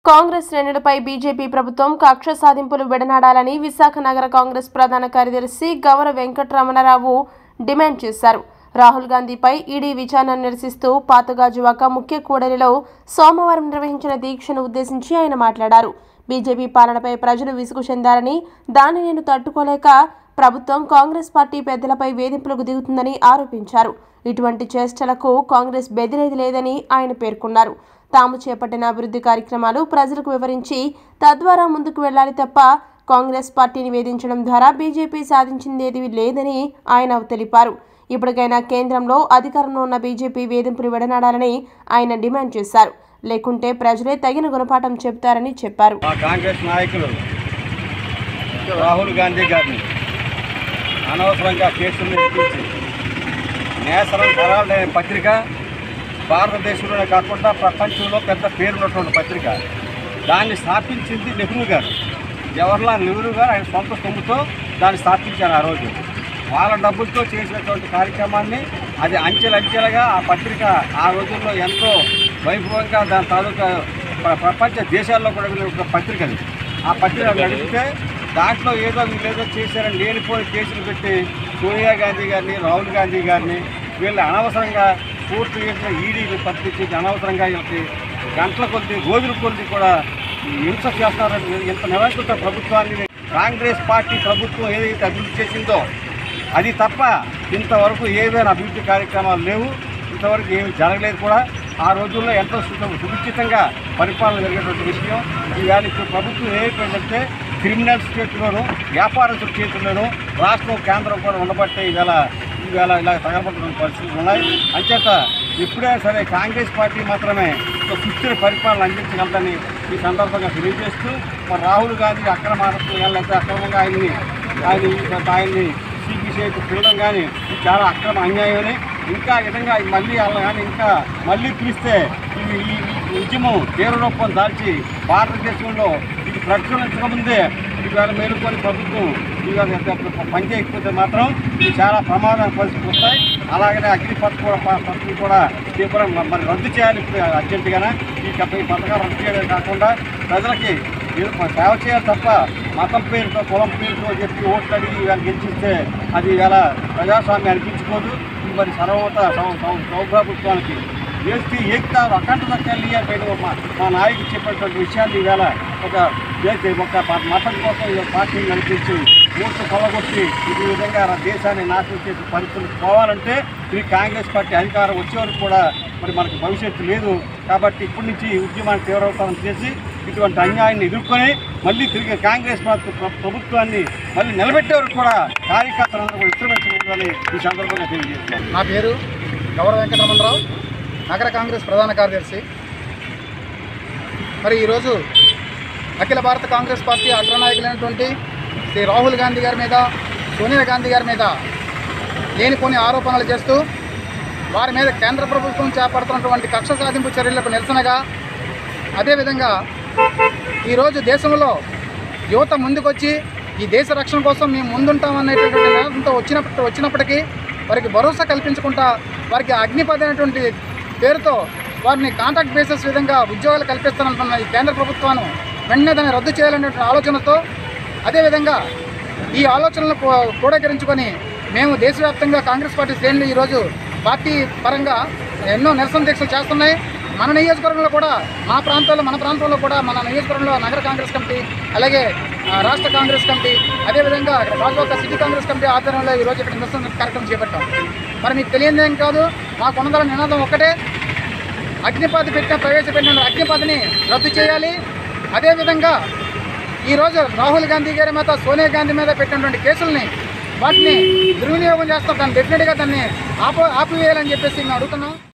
కాంగ్రెస్ శ్రేణులపై బీజేపీ ప్రభుత్వం కక్ష సాధింపులు విడనాడాలని విశాఖ నగర కాంగ్రెస్ ప్రధాన కార్యదర్శి గౌర వెంకటరమణరావు డిమాండ్ చేశారు రాహుల్ గాంధీపై ఈడీ విచారణ నిరసిస్తూ పాతగాజువాక ముఖ్య కూడలిలో సోమవారం నిర్వహించిన దీక్షను ఉద్దేశించి ఆయన మాట్లాడారు బీజేపీ పాలనపై ప్రజలు విసుగు చెందారని దాన్ని నేను తట్టుకోలేక ప్రభుత్వం కాంగ్రెస్ పార్టీ పెద్దలపై వేధింపులకు దిగుతుందని ఆరోపించారు ఇటువంటి చేష్టలకు కాంగ్రెస్ బెదిరేది లేదని ఆయన పేర్కొన్నారు తాము చేపట్టిన అభివృద్ధి కార్యక్రమాలు ప్రజలకు వివరించి తద్వారా ముందుకు వెళ్లాలి తప్ప కాంగ్రెస్ పార్టీని వేధించడం ద్వారా బీజేపీ సాధించిందేది లేదని ఆయన తెలిపారు ఇప్పటికైనా కేంద్రంలో అధికారంలో ఉన్న బీజేపీ వేధింపులు విడనాడాలని ఆయన డిమాండ్ చేశారు లేకుంటే ప్రజలే తగిన గుణపాఠం చెబుతారని చెప్పారు మా కాంగ్రెస్ నాయకులు రాహుల్ గాంధీ గారిని అనవసరంగా కేసులు ఎక్కించి నేసరం హెరాల్డ్ అనే పత్రిక భారతదేశంలోనే కాకుండా ప్రపంచంలో పెద్ద పేరున్నటువంటి పత్రిక దాన్ని స్థాపించింది నెహ్రూ గారు జవహర్లాల్ నెహ్రూ గారు ఆయన సొంత సొమ్ముతో దాన్ని స్థాపించారు ఆ రోజు వాళ్ళ డబ్బులతో చేసినటువంటి కార్యక్రమాన్ని అది అంచెలంచెలుగా ఆ పత్రిక ఆ రోజుల్లో ఎంతో వైభవంగా దాని తాలూకా ప్ర- ప్రపంచ దేశాల్లో కూడా వెళ్ళిన ఒక పత్రిక అది ఆ పత్రిక నడిపితే దాంట్లో ఏదో వీళ్ళేదో చేశారని లేనిపోని కేసులు పెట్టి సోనియా గాంధీ గారిని రాహుల్ గాంధీ గారిని వీళ్ళు అనవసరంగా పూర్తి చేసిన ఈడీ పంపించి అనవసరంగా వీళ్ళకి గంటల కొద్ది రోజుల కొద్ది కూడా హింస చేస్తున్నారని ఇంత నిరంకుశ ప్రభుత్వాన్ని కాంగ్రెస్ పార్టీ ప్రభుత్వం ఏదైతే అభివృద్ధి చేసిందో అది తప్ప ఇంతవరకు ఏదైనా అభివృద్ధి కార్యక్రమాలు లేవు ఇంతవరకు ఏమి జరగలేదు కూడా ఆ రోజుల్లో ఎంతో సు- సునిశ్చితంగా పరిపాలన జరిగేటువంటి విషయం ఈవేళ ఇప్పుడు ప్రభుత్వం ఏమైపోయిందంటే క్రిమినల్స్ చేతిలోను వ్యాపారస్తుల చేతుల్లోనూ రాష్ట్రం కేంద్రం కూడా ఉండబట్టే ఈవేళ ఈవేళ ఇలా తగలబడుతున్న పరిస్థితులు ఉన్నాయి అంచేత ఎప్పుడైనా సరే కాంగ్రెస్ పార్టీ మాత్రమే ఒక సుస్థిర పరిపాలన అందించగలదని ఈ సందర్భంగా తెలియజేస్తూ మరి రాహుల్ గాంధీ అక్రమ అరెస్టులు కానీ లేకపోతే అక్రమంగా ఆయన్ని ఆయన ఆయన్ని సిబిసిఐకి పిలవడం కానీ ఇది చాలా అక్రమ అన్యాయమని ఇంకా ఈ విధంగా మళ్ళీ అలా కానీ ఇంకా మళ్ళీ పిలిస్తే ఈ ఈ ఈ ఉద్యమం తీవ్ర రూపం దాల్చి భారతదేశంలో ఇది ప్రచురించకముందే ఇవాళ మేలుకొని ప్రభుత్వం ఇవాళ పనిచేయకపోతే మాత్రం ఇది చాలా ప్రమాదాల పరిస్థితులు వస్తాయి అలాగనే అగ్నిపత్ కూడా ప- పథకం కూడా తీవ్రం మరి రద్దు చేయాలి ఇప్పుడు అర్జెంటుగానే ఈ కప్ప- ఈ పథకాలు రద్దు చేయడమే కాకుండా ప్రజలకి వీళ్ళు సేవ చేయాలి తప్ప మతం పేరుతో కులం పేరుతో చెప్పి ఓట్లు అడిగి ఇవాళ గెలిచిస్తే అది ఇవాళ ప్రజాస్వామ్యం అనిపించుకోదు ఇది మరి సర్వత సౌప్రభుత్వానికి ఎస్టీ ఏకతా అఖండ కళ్యాణ మా మా నాయకుడు చెప్పినటువంటి విషయాన్ని ఈవేళ ఒక దేశ ఒక మతం కోసం ఈ పార్టీని నడిపించి ఓట్లు కొలగొట్టి ఈ విధంగా రా- దేశాన్ని నాశనం చేసే పరిస్థితులు పోవాలంటే ఈ కాంగ్రెస్ పార్టీ అధికారం వచ్చే వరకు కూడా మరి మనకు భవిష్యత్తు లేదు కాబట్టి ఇప్పటి నుంచి ఈ ఉద్యమాన్ని తీవ్రతరం చేసి ఇటువంటి అన్యాయాన్ని ఎదుర్కొని మళ్ళీ తిరిగి కాంగ్రెస్ పార్టీ ప్ర- ప్రభుత్వాన్ని మళ్ళీ నిలబెట్టే వరకు కూడా కార్యకర్తలందరూ కూడా విశ్రమించకూడదని ఈ సందర్భంగా తెలియజేస్తున్నాను నా పేరు గౌరవ వెంకటరమణరావు నగర కాంగ్రెస్ ప్రధాన కార్యదర్శి మరి ఈరోజు అఖిల భారత కాంగ్రెస్ పార్టీ అగ్రనాయకులైనటువంటి శ్రీ రాహుల్ గాంధీ గారి మీద సోనియా గాంధీ గారి మీద లేనిపోని ఆరోపణలు చేస్తూ వారి మీద కేంద్ర ప్రభుత్వం చేపడుతున్నటువంటి కక్ష సాధింపు చర్యలకు నిరసనగా అదేవిధంగా ఈరోజు దేశంలో యువత ముందుకొచ్చి ఈ దేశ రక్షణ కోసం మేము ముందుంటామనేటటువంటి నినాదంతో వచ్చినప్పటి వచ్చినప్పటికీ వారికి భరోసా కల్పించకుండా వారికి అగ్నిపథ అనేటువంటి పేరుతో వారిని కాంట్రాక్ట్ బేసిస్ విధంగా ఉద్యోగాలు కల్పిస్తానంటున్న ఈ కేంద్ర ప్రభుత్వాన్ని వెంటనే దాన్ని రద్దు చేయాలనేటువంటి ఆలోచనతో అదేవిధంగా ఈ ఆలోచనలను కూ- క్రోడీకరించుకొని మేము దేశవ్యాప్తంగా కాంగ్రెస్ పార్టీ శ్రేణులు ఈరోజు పార్టీ పరంగా ఎన్నో నిరసన దీక్షలు చేస్తున్నాయి మన నియోజకవర్గంలో కూడా మా ప్రాంతాల్లో మన ప్రాంతంలో కూడా మన నియోజకవర్గంలో నగర కాంగ్రెస్ కమిటీ అలాగే ఆ, రాష్ట్ర కాంగ్రెస్ కమిటీ అదేవిధంగా ఇక్కడ రాజువాక సిటీ కాంగ్రెస్ కమిటీ ఆధ్వర్యంలో ఈరోజు ఇక్కడ నిరసన కార్యక్రమం చేపట్టాం మరి మీకు తెలియదేం కాదు మా కొనదల నినాదం ఒకటే అగ్నిపాతి పెట్టిన ప్రవేశపెట్టిన అగ్నిపాతిని రద్దు చేయాలి అదేవిధంగా ఈరోజు రాహుల్ గాంధీ గారి మీద సోనియా గాంధీ మీద పెట్టినటువంటి కేసుల్ని వాటిని దుర్వినియోగం చేస్తాం దాన్ని డెఫినెట్గా దాన్ని ఆప ఆపివేయాలని చెప్పేసి మేము అడుగుతున్నాం